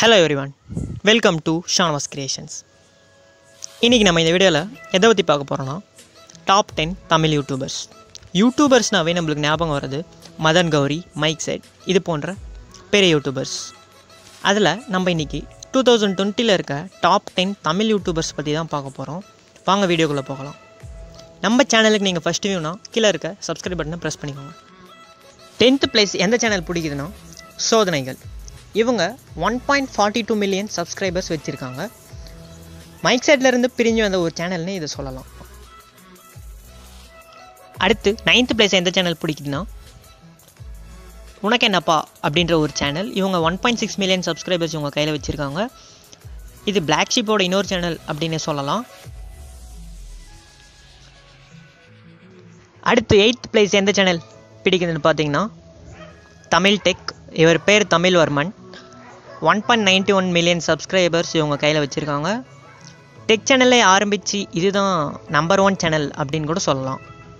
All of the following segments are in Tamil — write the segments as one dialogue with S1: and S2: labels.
S1: hello everyone welcome to Shanavas creations இன்றைக்கி நம்ம இந்த வீடியோவில் எதை பற்றி பார்க்க போகிறோன்னா டாப் டென் தமிழ் யூடியூபர்ஸ் யூடியூபர்ஸ்னாவே நம்மளுக்கு ஞாபகம் வர்றது மதன் கௌரி மைக் செட் இது போன்ற பெரிய யூடியூபர்ஸ் அதில் நம்ம இன்றைக்கி டூ தௌசண்ட் டுவெண்ட்டியில் இருக்க டாப் டென் தமிழ் யூடியூபர்ஸ் பற்றி தான் பார்க்க போகிறோம் வாங்க வீடியோக்குள்ளே போகலாம் நம்ம சேனலுக்கு நீங்கள் ஃபஸ்ட் வியூனா கீழே இருக்க சப்ஸ்கிரைப் பட்டனை ப்ரெஸ் பண்ணிக்கோங்க டென்த்து பிளேஸ் எந்த சேனல் பிடிக்குதுன்னா சோதனைகள் இவங்க one point forty two million subscribers வச்சுருக்காங்க மைக் செட்லேருந்து பிரிஞ்சு வந்த ஒரு சேனல்னு இதை சொல்லலாம் அடுத்து நைன்த்து பிளேஸ் எந்த சேனல் பிடிக்குதுன்னா உனக்கு என்னப்பா அப்படின்ற ஒரு சேனல் இவங்க one point six million subscribers இவங்க கையில் வச்சுருக்காங்க இது பிளாக் ஷிப்போட இன்னொரு சேனல் அப்படின்னு சொல்லலாம் அடுத்து எயித் பிளேஸ் எந்த சேனல் பிடிக்குதுன்னு பார்த்தீங்கன்னா தமிழ் டெக் இவர் பேர் Tamilvarman one point ninety one million subscribers இவங்க கையில் வச்சுருக்காங்க டெக் சேனல்லே ஆரம்பித்து இதுதான் நம்பர் ஒன் சேனல் அப்படின்னு கூட சொல்லலாம்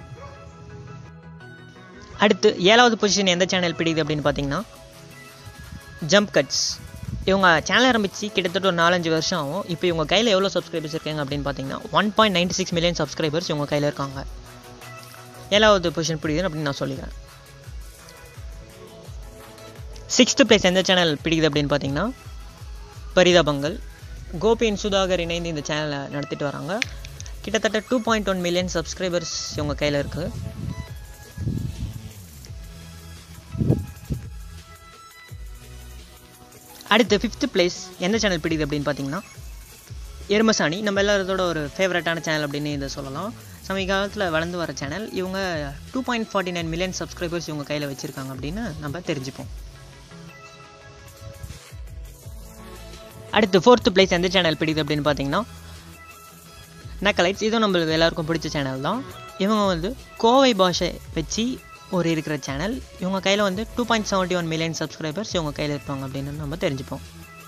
S1: அடுத்து ஏழாவது பொசிஷன் எந்த சேனல் பிடிக்குது அப்படின்னு பார்த்தீங்கன்னா ஜம்ப் கட்ஸ் இவங்க சேனல் ஆரம்பித்து கிட்டத்தட்ட ஒரு நாலஞ்சு வருஷம் ஆகும் இப்போ இவங்க கையில் எவ்வளோ சப்ஸ்கிரைபர்ஸ் இருக்காங்க அப்படின்னு பார்த்தீங்கன்னா one point ninety six million subscribers இவங்க கையில் இருக்காங்க ஏழாவது பொசிஷன் பிடிக்குதுன்னு அப்படின்னு நான் சொல்லிக்கிறேன் சிக்ஸ்த்து பிளேஸ் எந்த சேனல் பிடிக்குது அப்படின்னு பார்த்தீங்கன்னா பரிதாபங்கள் கோபின் சுதாகர் இணைந்து இந்த சேனலை நடத்திட்டு வராங்க கிட்டத்தட்ட two point one million subscribers இவங்க கையில் இருக்குது அடுத்து ஃபிஃப்த்து பிளேஸ் எந்த சேனல் பிடிக்குது அப்படின்னு பார்த்தீங்கன்னா எருமசாணி நம்ம எல்லாரோட ஒரு ஃபேவரட்டான சேனல் அப்படின்னு இதை சொல்லலாம் சமீப காலத்தில் வளர்ந்து வர சேனல் இவங்க two point forty nine million subscribers இவங்க கையில் வச்சுருக்காங்க அப்படின்னு நம்ம தெரிஞ்சுப்போம் அடுத்து ஃபோர்த்து பிளேஸ் எந்த சேனல் பிடிக்குது அப்படின்னு பார்த்தீங்கன்னா நக்கலைட்ஸ் இதுவும் நம்மளுக்கு எல்லாருக்கும் பிடிச்ச சேனல் தான் இவங்க வந்து கோவை பாஷை வச்சு ஒரு இருக்கிற சேனல் இவங்க கையில் வந்து two point seventy one million subscribers இவங்க கையில் இருப்பாங்க அப்படின்னு நம்ம தெரிஞ்சுப்போம்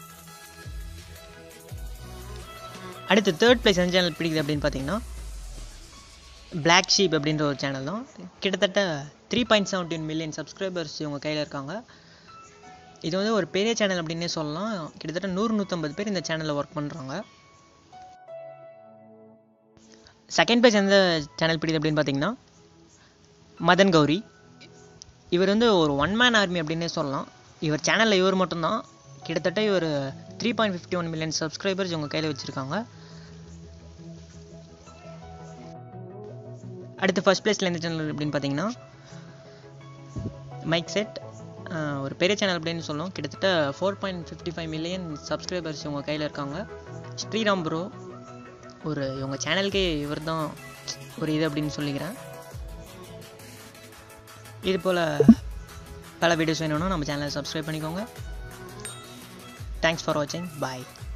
S1: அடுத்து தேர்ட் பிளேஸ் எந்த சேனல் பிடிக்குது அப்படின்னு பார்த்தீங்கன்னா பிளாக் ஷீப் அப்படின்ற ஒரு சேனல் தான் கிட்டத்தட்ட three point seventy one million subscribers இவங்க கையில் இருக்காங்க இது வந்து ஒரு பெரிய சேனல் அப்படின்னே சொல்லலாம் கிட்டத்தட்ட நூறு நூற்றம்பது பேர் இந்த சேனலில் ஒர்க் பண்ணுறாங்க செகண்ட் பேஜ் எந்த சேனல் பிடிக்குது அப்படின்னு பார்த்தீங்கன்னா மதன் கௌரி இவர் வந்து ஒரு ஒன் மேன் ஆர்மி அப்படின்னே சொல்லலாம் இவர் சேனலில் இவர் மட்டும்தான் கிட்டத்தட்ட இவர் three point fifty one million subscribers இவங்க கையில் வச்சுருக்காங்க அடுத்து ஃபர்ஸ்ட் பிளேஸில் எந்த சேனல் அப்படின்னு பார்த்தீங்கன்னா மைக் செட் ஒரு பெரிய சேனல் அப்படின்னு சொல்லலாம் கிட்டத்தட்ட four point fifty five million subscribers இவங்க கையில் இருக்காங்க ஸ்ரீராம் ப்ரோ ஒரு இவங்க சேனலுக்கே இவர் தான் ஒரு இது அப்படின்னு சொல்லிக்கிறேன் இது போல் பல வீடியோஸ் வேணும்னா நம்ம சேனலை சப்ஸ்கிரைப் பண்ணிக்கோங்க தேங்க்ஸ் ஃபார் வாட்சிங் பாய்